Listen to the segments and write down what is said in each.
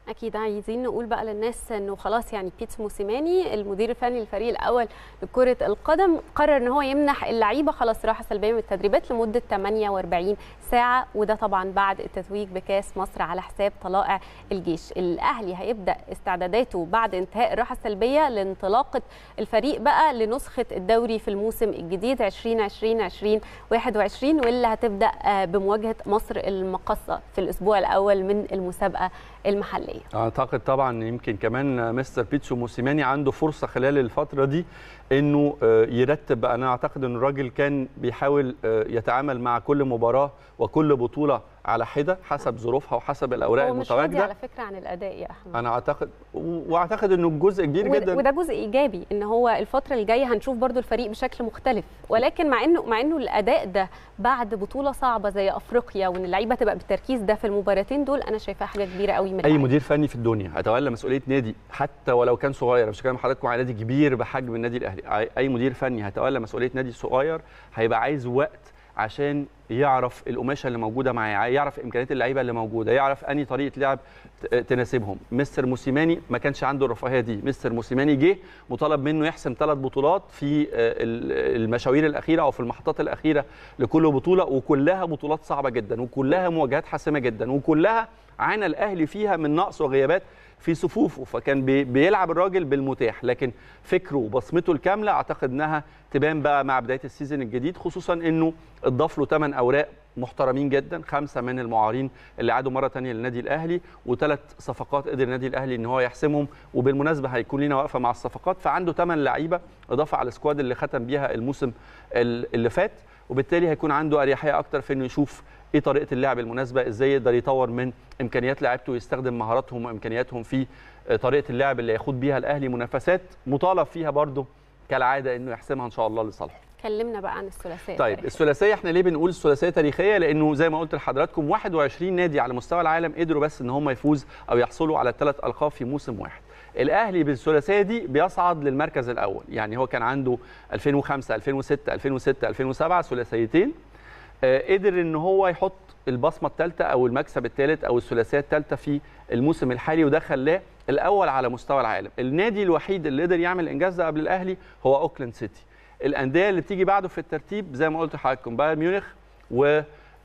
اكيد عايزين نقول بقى للناس انه خلاص يعني بيتس موسيماني المدير الفني للفريق الاول لكره القدم قرر ان هو يمنح اللعيبه خلاص راحه سلبيه من التدريبات لمده 48 ساعه وده طبعا بعد التتويج بكاس مصر على حساب طلائع الجيش الاهلي هيبدا استعداداته بعد انتهاء الراحه السلبيه لانطلاقه الفريق بقى لنسخه الدوري في الموسم الجديد 2020 2021 واللي هتبدا بمواجهه مصر المقصه في الاسبوع الاول من المسابقه المحليه اعتقد طبعا يمكن كمان مستر بيتسو موسيماني عنده فرصه خلال الفتره دي انه يرتب انا اعتقد ان الراجل كان بيحاول يتعامل مع كل مباراه وكل بطوله على حده حسب ظروفها وحسب الاوراق هو مش المتواجده على فكره عن الاداء يا احمد انا اعتقد واعتقد انه جزء كبير وده- جدا وده جزء ايجابي ان هو الفتره الجايه هنشوف برضو الفريق بشكل مختلف ولكن مع انه مع انه الاداء ده بعد بطوله صعبه زي افريقيا وان اللعيبه تبقى بالتركيز ده في المباراتين دول انا شايفاها حاجه كبيره قوي من اي اللعيبة. مدير فني في الدنيا هيتولى مسؤوليه نادي حتى ولو كان صغير مش كلام حضراتكم على نادي كبير بحجم النادي الاهلي اي مدير فني هيتولى مسؤوليه نادي صغير هيبقى عايز وقت عشان يعرف القماشه اللي موجوده معاه يعرف امكانيات اللعيبه اللي موجوده يعرف انهي طريقه لعب ت- تناسبهم مستر موسيماني ما كانش عنده الرفاهيه دي مستر موسيماني جه مطالب منه يحسم ثلاث بطولات في آه، ال- المشاوير الاخيره او في المحطات الاخيره لكل بطوله وكلها بطولات صعبه جدا وكلها مواجهات حاسمه جدا وكلها عانى الاهلي فيها من نقص وغيابات في صفوفه فكان بي- بيلعب الراجل بالمتاح لكن فكره وبصمته الكامله اعتقد انها تبان بقى مع بدايه السيزون الجديد خصوصا انه اتضاف له ثمان اوراق محترمين جدا خمسه من المعارين اللي عادوا مره ثانيه للنادي الاهلي وثلاث صفقات قدر النادي الاهلي ان هو يحسمهم وبالمناسبه هيكون لنا وقفه مع الصفقات فعنده ثمان لعيبه اضافه على السكواد اللي ختم بيها الموسم ال- اللي فات وبالتالي هيكون عنده اريحيه اكتر في انه يشوف ايه طريقه اللعب المناسبه ازاي يقدر يطور من امكانيات لعيبته ويستخدم مهاراتهم وامكانياتهم في آه، طريقه اللعب اللي يخوض بيها الاهلي منافسات مطالب فيها برضه كالعاده انه يحسمها ان شاء الله لصالحه كلمنا بقى عن الثلاثيه طيب التاريخية. الثلاثيه احنا ليه بنقول الثلاثيه تاريخيه لانه زي ما قلت لحضراتكم 21 نادي على مستوى العالم قدروا بس ان هم يفوز او يحصلوا على الثلاث القاب في موسم واحد الاهلي بالثلاثيه دي بيصعد للمركز الاول يعني هو كان عنده 2005 2006 2006 2007 ثلاثيتين آه، قدر ان هو يحط البصمه الثالثه او المكسب الثالث او الثلاثيه الثالثه في الموسم الحالي وده خلاه الاول على مستوى العالم النادي الوحيد اللي قدر يعمل الانجاز ده قبل الاهلي هو اوكلاند سيتي الانديه اللي بتيجي بعده في الترتيب زي ما قلت لحضراتكم بايرن ميونخ و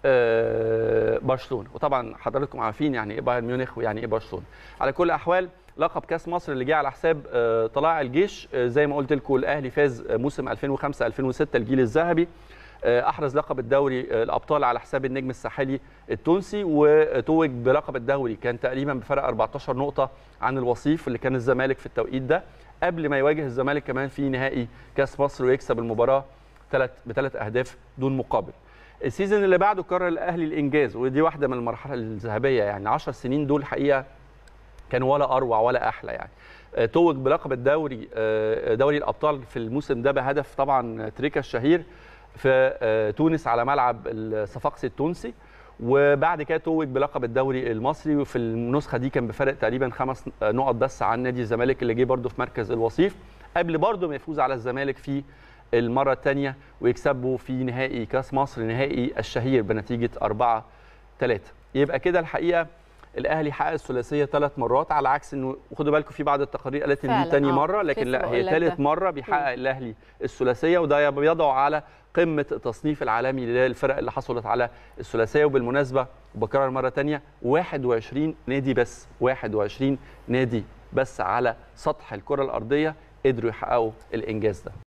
آه، برشلونه وطبعا حضراتكم عارفين يعني ايه بايرن ميونخ ويعني ايه برشلونه على كل الاحوال لقب كاس مصر اللي جه على حساب آه، طلائع الجيش آه، زي ما قلت لكم الاهلي فاز آه، موسم 2005 2006 الجيل الذهبي آه، احرز لقب الدوري آه، الابطال على حساب النجم الساحلي التونسي وتوج بلقب الدوري كان تقريبا بفرق 14 نقطه عن الوصيف اللي كان الزمالك في التوقيت ده قبل ما يواجه الزمالك كمان في نهائي كاس مصر ويكسب المباراه ثلاث بثلاث اهداف دون مقابل السيزون اللي بعده قرر الاهلي الانجاز ودي واحده من المراحل الذهبيه يعني 10 سنين دول حقيقه كانوا ولا اروع ولا احلى يعني آه، توج بلقب الدوري آه، دوري الابطال في الموسم ده بهدف طبعا تريكا الشهير في آه، تونس على ملعب الصفاقسي التونسي وبعد كده توج بلقب الدوري المصري وفي النسخه دي كان بفرق تقريبا خمس آه، نقط بس عن نادي الزمالك اللي جه برده في مركز الوصيف قبل برده ما يفوز على الزمالك في المره الثانيه ويكسبوا في نهائي كاس مصر نهائي الشهير بنتيجه 4 3 يبقى كده الحقيقه الاهلي حقق الثلاثيه ثلاث مرات على عكس انه خدوا بالكم في بعض التقارير قالت ان دي فعلاً، تاني آه. مره لكن لسه لا هي بقول لك ثالث ده. مره بيحقق الاهلي الثلاثيه وده بيضعه على قمه التصنيف العالمي للفرق اللي حصلت على الثلاثيه وبالمناسبه وبكرر مره ثانيه 21 نادي بس 21 نادي بس على سطح الكره الارضيه قدروا يحققوا الانجاز ده